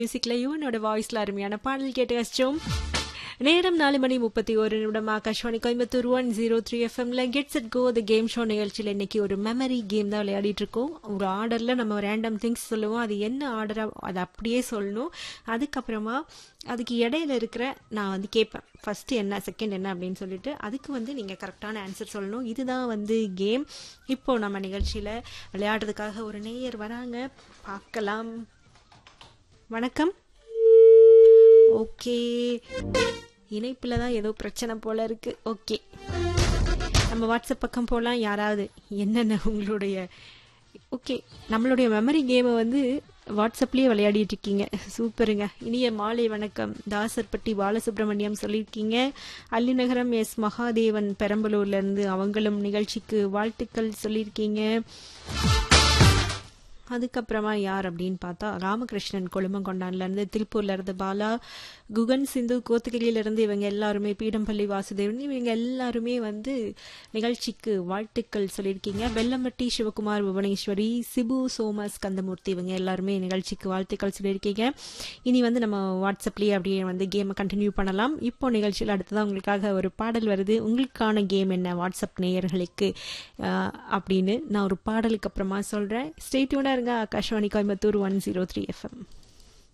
மியூசிக்ல யுவனோட வாய்ஸ்ல அருமையான பாடல் கேட்டு கஷ்டம் நேரம் நாலு மணி முப்பத்தி ஒரு நிமிடம் Akashvani Coimbatore one zero three எஃப்எம்ல gets at go the game show நிகழ்ச்சியில் இன்னைக்கு ஒரு மெமரி கேம் தான் விளையாடிட்டு இருக்கோம் ஒரு ஆர்டர்ல நம்ம ரேண்டம் திங்ஸ் சொல்லுவோம் அது என்ன ஆர்டரா அதை அப்படியே சொல்லணும் அதுக்கப்புறமா அதுக்கு இடையில இருக்கிற நான் வந்து கேட்பேன் ஃபர்ஸ்ட் என்ன செகண்ட் என்ன அப்படின்னு சொல்லிட்டு அதுக்கு வந்து நீங்க கரெக்டான ஆன்சர் சொல்லணும் இதுதான் வந்து கேம் இப்போ நம்ம நிகழ்ச்சியில விளையாடுறதுக்காக ஒரு நேயர் வராங்க பார்க்கலாம் வணக்கம் ஓகே இணைப்பில் தான் ஏதோ பிரச்சனை போல இருக்கு ஓகே நம்ம வாட்ஸ்அப் பக்கம் போகலாம் யாராவது என்னென்ன உங்களுடைய ஓகே நம்மளுடைய மெமரி கேமை வந்து வாட்ஸ்அப்லேயே விளையாடிட்டு இருக்கீங்க சூப்பருங்க இனிய மாலை வணக்கம் தாசர்பட்டி பாலசுப்ரமணியம் சொல்லியிருக்கீங்க அல்லிநகரம் எஸ் மகாதேவன் பெரம்பலூர்லேருந்து அவங்களும் நிகழ்ச்சிக்கு வாழ்த்துக்கள் சொல்லியிருக்கீங்க அதுக்கப்புறமா யார் அப்படின்னு பார்த்தா ராமகிருஷ்ணன் கொழுமங்கொண்டான்லேருந்து திருப்பூர்லேருந்து பாலா குகன் சிந்து கோத்தகிரியிலேருந்து இவங்க எல்லாருமே பீடம்பள்ளி வாசுதேவன் இவங்க எல்லாருமே வந்து நிகழ்ச்சிக்கு வாழ்த்துக்கள் சொல்லியிருக்கீங்க வெள்ளம்பட்டி சிவகுமார் புவனேஸ்வரி சிபு சோமஸ் கந்தமூர்த்தி இவங்க எல்லாருமே நிகழ்ச்சிக்கு வாழ்த்துக்கள் சொல்லியிருக்கீங்க இனி வந்து நம்ம வாட்ஸ்அப்லேயே அப்படியே வந்து கேமை கண்டினியூ பண்ணலாம் இப்போ நிகழ்ச்சியில் அடுத்ததான் உங்களுக்காக ஒரு பாடல் வருது உங்களுக்கான கேம் என்ன வாட்ஸ்அப் நேயர்களுக்கு அப்படின்னு நான் ஒரு பாடலுக்கு அப்புறமா சொல்கிறேன் ஸ்டேட்யூனாக இருங்க Akashvani Coimbatore one zero three FM